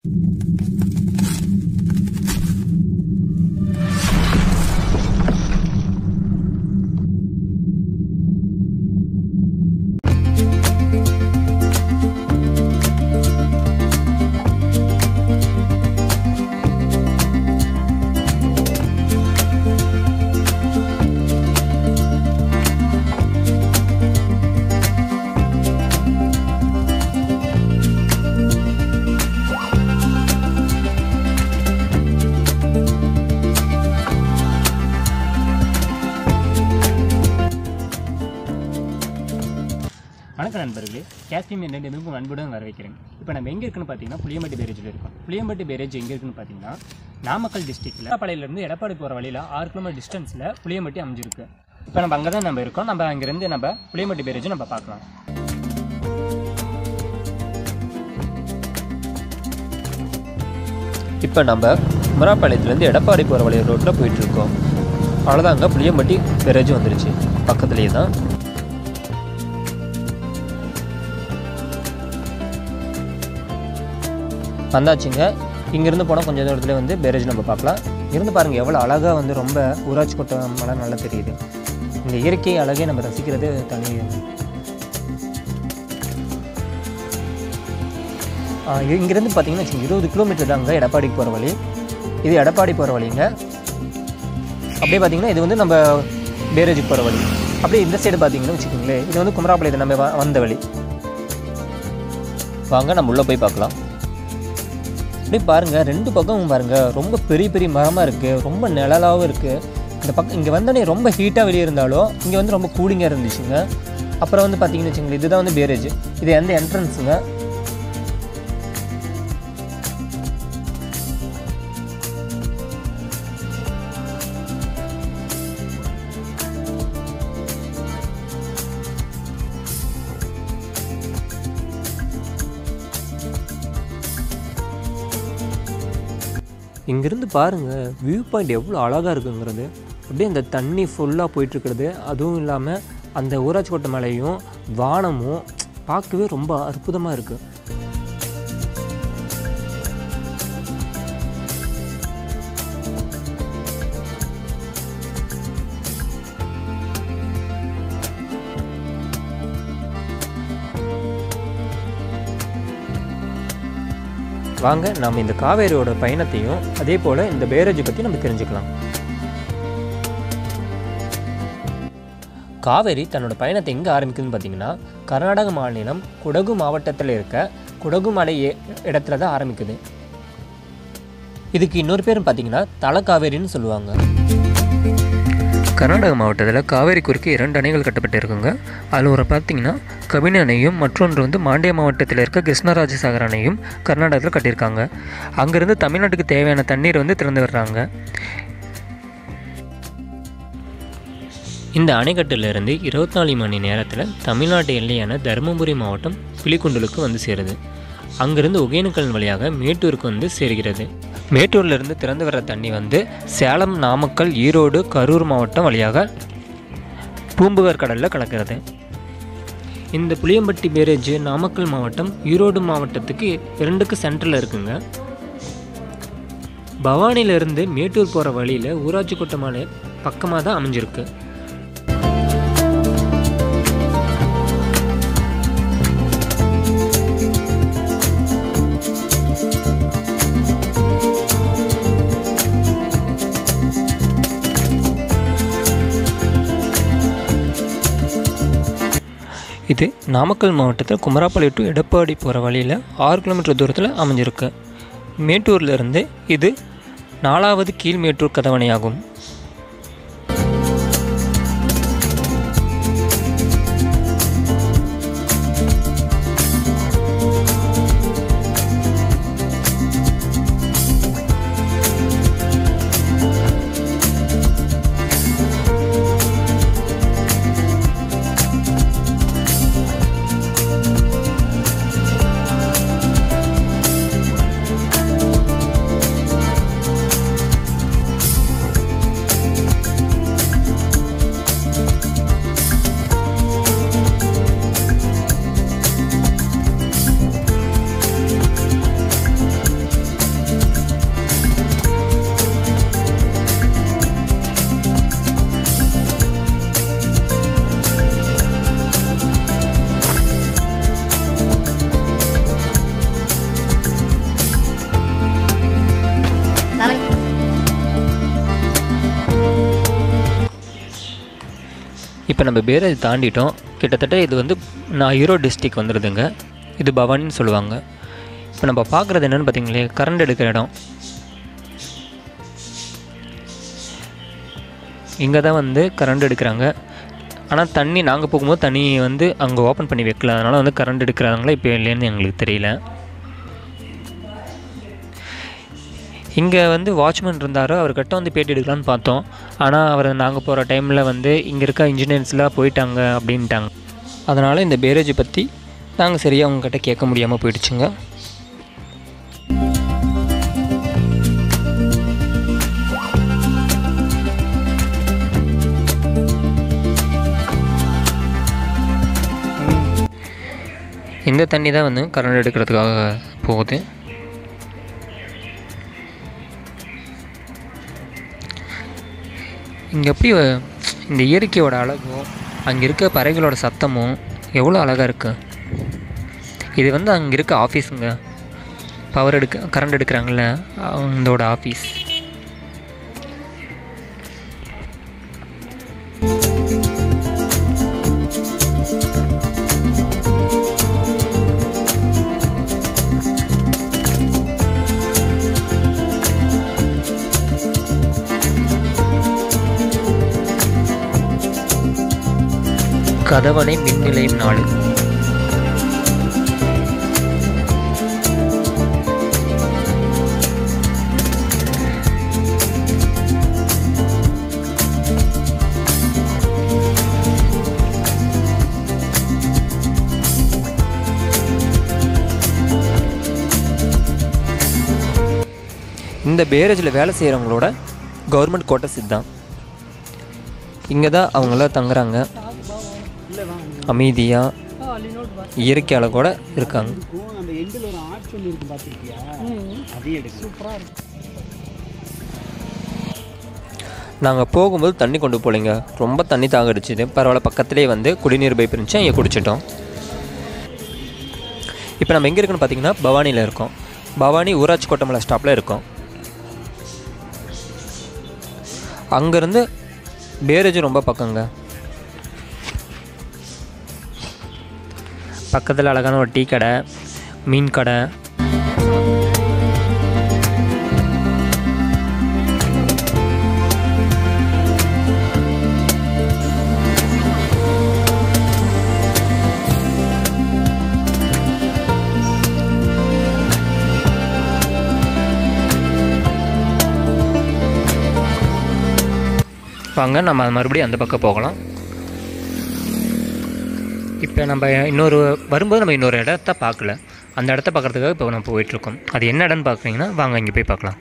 வணக்கம் நண்பர்களே கேஸ்டிம் என்ற மிகவும் அன்புடன் வரவேற்கிறேன் இப்போ நம்ம எங்கே இருக்குன்னு பார்த்தீங்கன்னா புளியம்பட்டி பேரேஜில் இருக்கோம் புளியம்பட்டி பேரேஜ் எங்கே இருக்குன்னு பார்த்தீங்கன்னா நாமக்கல் டிஸ்ட்ரிக்ட்டில் பாளையிலேருந்து எடப்பாடி போகிற வழியில் ஆறு கிலோமீட்டர் டிஸ்டன்ஸில் புளியம்பட்டி அமைஞ்சிருக்கு இப்போ நம்ம அங்கே தான் நம்ம இருக்கோம் நம்ம அங்கேருந்து நம்ம புளியம்பட்டி பேரேஜ் நம்ம பார்க்கலாம் இப்போ நம்ம குமராப்பாளையத்துலேருந்து எடப்பாடி போகிற வழி ரோட்டில் போயிட்டுருக்கோம் அவ்வளோதாங்க புளியம்பட்டி பேரேஜ் வந்துருச்சு பக்கத்துலேயே தான் வந்தாச்சுங்க இங்கேருந்து போனால் கொஞ்சம் தூரத்துல வந்து பேரேஜ் நம்ம பார்க்கலாம் இருந்து பாருங்கள் எவ்வளோ அழகாக வந்து ரொம்ப ஊராட்சி கொட்ட மலை நல்லா தெரியுது இந்த இயற்கை அழகே நம்ம ரசிக்கிறது தனி ஆ, இ- இங்கிருந்து பார்த்தீங்கன்னா வச்சுக்கோங்க இருபது கிலோமீட்டர் தாங்க எடப்பாடிக்கு போகிற வழி இது எடப்பாடி போகிற வழிங்க அப்படியே பார்த்தீங்கன்னா இது வந்து நம்ம பேரேஜுக்கு போகிற வழி அப்படியே இந்த சைடு பார்த்தீங்கன்னா வச்சுக்கோங்களேன் இது வந்து குமராப்பாளையத்தை நம்ம வ- வந்த வழி வாங்க நம்ம உள்ளே போய் பார்க்கலாம் அப்படியே பாருங்கள் ரெண்டு பக்கமும் பாருங்கள் ரொம்ப பெரிய பெரிய மரமாக இருக்குது ரொம்ப நிழலாகவும் இருக்குது இந்த பக்கம் இங்கே வந்தோடனே ரொம்ப ஹீட்டாக வெளியே இருந்தாலும் இங்கே வந்து ரொம்ப கூலிங்காக இருந்துச்சுங்க அப்புறம் வந்து பார்த்தீங்கன்னு வச்சுக்கோங்களேன் இதுதான் வந்து பேரேஜ் இது எந்த என்ட்ரன்ஸுங்க இங்கேருந்து பாருங்கள் வியூ பாயிண்ட் எவ்வளோ அழகாக இருக்குங்கிறது அப்படியே அந்த தண்ணி ஃபுல்லாக போயிட்டுருக்கிறது அதுவும் இல்லாமல் அந்த ஊராட்சி கோட்டை மலையும் வானமும் பார்க்கவே ரொம்ப அற்புதமாக இருக்குது வாங்க நாம் இந்த காவேரியோட பயணத்தையும் அதே போல் இந்த பேரேஜை பற்றி நம்ம தெரிஞ்சுக்கலாம் காவேரி தன்னோட பயணத்தை எங்கே ஆரம்பிக்குதுன்னு பார்த்தீங்கன்னா கர்நாடக மாநிலம் குடகு மாவட்டத்தில் இருக்க குடகு மலை ஏ- இடத்துல தான் ஆரம்பிக்குது இதுக்கு இன்னொரு பேரும் பார்த்தீங்கன்னா தலக்காவேரின்னு சொல்லுவாங்க கர்நாடக மாவட்டத்தில் காவேரி குறுக்கே இரண்டு அணைகள் கட்டப்பட்டிருக்குங்க அதில் ஒரு பார்த்தீங்கன்னா கபினி அணையும் மற்றொன்று வந்து மாண்டிய மாவட்டத்தில் இருக்க கிருஷ்ணராஜசாகர் அணையும் கர்நாடகத்தில் கட்டியிருக்காங்க அங்கேருந்து தமிழ்நாட்டுக்கு தேவையான தண்ணீர் வந்து திறந்து விடுறாங்க இந்த அணைக்கட்டிலிருந்து இருபத்தி நாலு மணி நேரத்தில் தமிழ்நாட்டு எல்லையான தருமபுரி மாவட்டம் பிலிக்குண்டலுக்கு வந்து சேருது அங்கிருந்து ஒகேனக்கல் வழியாக மேட்டூருக்கு வந்து சேர்கிறது மேட்டூர்லேருந்து திறந்து வர தண்ணி வந்து சேலம் நாமக்கல் ஈரோடு கரூர் மாவட்டம் வழியாக பூம்புகார் கடலில் கலக்கிறது இந்த புளியம்பட்டி பேரேஜ் நாமக்கல் மாவட்டம் ஈரோடு மாவட்டத்துக்கு இரண்டுக்கு சென்டரில் இருக்குங்க பவானியிலிருந்து மேட்டூர் போகிற வழியில் ஊராட்சி கோட்டை மலை பக்கமாக தான் அமைஞ்சிருக்கு இது நாமக்கல் மாவட்டத்தில் குமராப்பாளையம் டு எடப்பாடி போகிற வழியில் ஆறு கிலோமீட்டர் தூரத்தில் அமைஞ்சிருக்கு மேட்டூர்ல இருந்து இது நாலாவது கீழ் மேட்டூர் கதவணையாகும் இப்போ நம்ம பேரேஜ் தாண்டிட்டோம் கிட்டத்தட்ட இது வந்து நான் ஈரோடு டிஸ்ட்ரிக் வந்துடுதுங்க இது பவானின்னு சொல்லுவாங்க இப்போ நம்ம பார்க்குறது என்னென்னு பார்த்தீங்களே கரண்ட் எடுக்கிற இடம் இங்கே தான் வந்து கரண்ட் எடுக்கிறாங்க ஆனால் தண்ணி நாங்கள் போகும்போது தண்ணி வந்து அங்கே ஓப்பன் பண்ணி வைக்கல அதனால் வந்து கரண்ட் எடுக்கிறாங்களா இப்போ இல்லைன்னு எங்களுக்கு தெரியல இங்கே வந்து வாட்ச்மேன் இருந்தார் அவர்கிட்ட வந்து பேட்டி எடுக்கலான்னு பார்த்தோம் ஆனால் அவர் நாங்கள் போகிற டைமில் வந்து இங்கே இருக்க இன்ஜினியர்ஸ்லாம் போயிட்டாங்க அப்படின்ட்டாங்க அதனால் இந்த பேரேஜை பற்றி நாங்கள் சரியாக அவங்கக்கிட்ட கேட்க முடியாமல் போயிடுச்சுங்க இந்த தண்ணி தான் வந்து கரண்ட் எடுக்கிறதுக்காக போகுது இங்கே எப்படி இந்த இயற்கையோட அழகும் அங்கே இருக்க பறவைகளோட சத்தமும் எவ்வளோ அழகாக இருக்கு இது வந்து அங்கே இருக்க ஆஃபீஸுங்க பவர் எடுக்க கரண்ட் எடுக்கிறாங்கல்ல அவங்களோட ஆஃபீஸ் கதவணை மின் நிலையம் நாடு இந்த பேரேஜில் வேலை செய்கிறவங்களோட கவர்மெண்ட் கோட்டஸ் இதுதான் இங்கே தான் அவங்களாம் தங்குறாங்க அமைதியாக இயற்கை அழகோட இருக்காங்க அந்த எண்டில் ஒரு ஆர்ட்ஸ் ஒன்று இருக்கு பார்த்துருக்கியா அதையும் எடுக்கு சூப்பராக இருக்கு நாங்கள் போகும்போது தண்ணி கொண்டு போகலைங்க ரொம்ப தண்ணி தாக அடிச்சுது பரவாயில்ல பக்கத்துலேயே வந்து குடிநீர் பைப் இருந்துச்சு அங்கே குடிச்சிட்டோம் இப்போ நம்ம எங்கே இருக்குன்னு பார்த்தீங்கன்னா பவானியில் இருக்கோம் பவானி ஊராட்சி கோட்டமலை ஸ்டாப்பில் இருக்கோம் அங்கேருந்து பேரேஜ் ரொம்ப பக்கங்க பக்கத்தில் அழகான ஒரு டீ கடை மீன் கடை வாங்க நம்ம மறுபடியும் அந்த பக்கம் போகலாம் இப்போ நம்ம இன்னொரு வரும்போது நம்ம இன்னொரு இடத்த பார்க்கல அந்த இடத்த பார்க்குறதுக்காக இப்போ நம்ம போயிட்டுருக்கோம் அது என்ன இடம்னு பார்க்குறீங்கன்னா வாங்க இங்கே போய் பார்க்கலாம்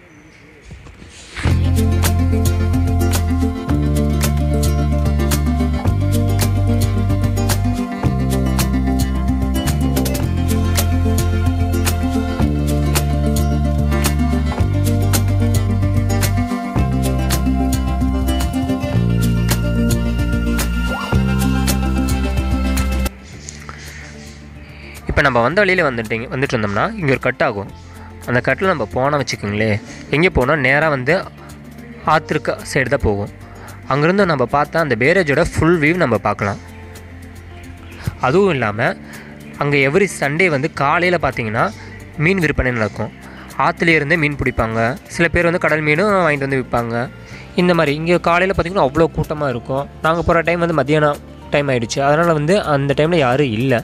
இப்போ நம்ம வந்த வழியில் வந்துட்டீங்க வந்துட்டு இருந்தோம்னா இங்கே ஒரு கட் ஆகும் அந்த கட்டில் நம்ம போனால் வச்சுக்கோங்களே எங்கே போனால் நேராக வந்து ஆத்திருக்க சைடு தான் போகும் அங்கேருந்து நம்ம பார்த்தா அந்த பேரேஜோட ஃபுல் வியூ நம்ம பார்க்கலாம் அதுவும் இல்லாமல் அங்கே எவ்ரி சண்டே வந்து காலையில் பார்த்தீங்கன்னா மீன் விற்பனை நடக்கும் ஆற்றுல இருந்தே மீன் பிடிப்பாங்க சில பேர் வந்து கடல் மீனும் வாங்கிட்டு வந்து விற்பாங்க இந்த மாதிரி இங்கே காலையில் பார்த்திங்கன்னா அவ்வளோ கூட்டமாக இருக்கும் நாங்கள் போகிற டைம் வந்து மத்தியானம் டைம் ஆகிடுச்சு அதனால் வந்து அந்த டைமில் யாரும் இல்லை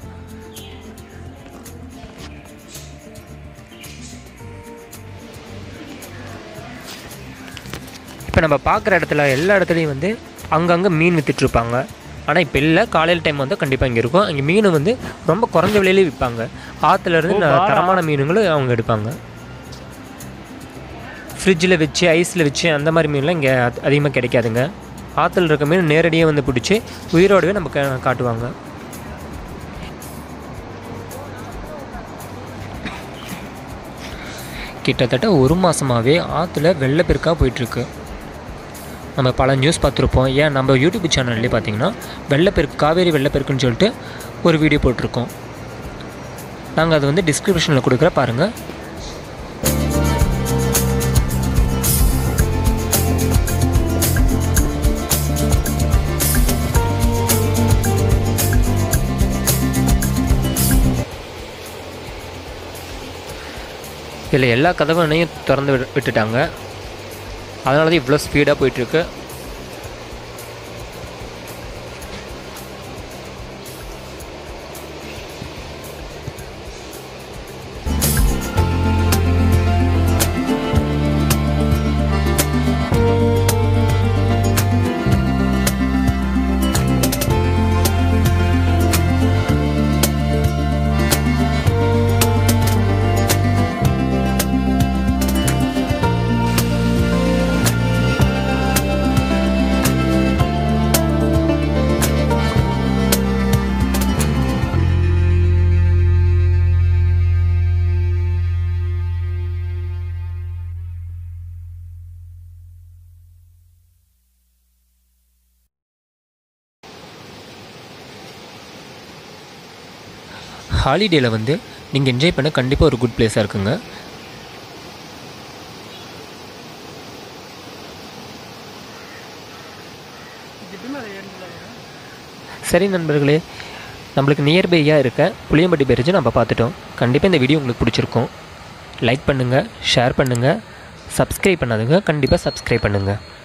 இப்போ நம்ம பார்க்குற இடத்துல எல்லா இடத்துலையும் வந்து அங்கங்கே மீன் விற்றுட்ருப்பாங்க ஆனால் இப்போ இல்லை காலையில் டைம் வந்து கண்டிப்பாக இங்கே இருக்கும் அங்கே மீன் வந்து ரொம்ப குறைஞ்ச விலையிலே விற்பாங்க ஆற்றுல இருந்து ந- தரமான மீனுங்களும் அவங்க எடுப்பாங்க ஃப்ரிட்ஜில் வச்சு ஐஸில் வச்சு அந்த மாதிரி மீன்லாம் இங்கே அதிகமாக கிடைக்காதுங்க ஆற்றுல இருக்க மீன் நேரடியாக வந்து பிடிச்சி உயிரோடவே நம்ம கா- காட்டுவாங்க கிட்டத்தட்ட ஒரு மாதமாகவே ஆற்றுல வெள்ளப்பெருக்காக போயிட்டுருக்கு நம்ம பல நியூஸ் பார்த்துருப்போம் ஏன் நம்ம யூடியூப் சேனல்லே பார்த்தீங்கன்னா வெள்ளப்பெருக்கு காவேரி வெள்ளப்பெருக்குன்னு சொல்லிட்டு ஒரு வீடியோ போட்டிருக்கோம் நாங்கள் அது வந்து டிஸ்கிரிப்ஷனில் கொடுக்குற பாருங்கள் இதில் எல்லா கதவணையும் திறந்து விட்டு- விட்டுட்டாங்க அதனால தான் இவ்வளோ ஸ்பீடாக போயிட்டுருக்கு ஹாலிடேயில் வந்து நீங்கள் என்ஜாய் பண்ண கண்டிப்பாக ஒரு குட் பிளேஸாக இருக்குங்க சரி நண்பர்களே நம்மளுக்கு நியர்பையாக இருக்க புளியம்பட்டி பேரிஜை நம்ம பார்த்துட்டோம் கண்டிப்பாக இந்த வீடியோ உங்களுக்கு பிடிச்சிருக்கும் லைக் பண்ணுங்கள் ஷேர் பண்ணுங்கள் சப்ஸ்கிரைப் பண்ணாதுங்க கண்டிப்பாக சப்ஸ்கிரைப் பண்ணுங்கள்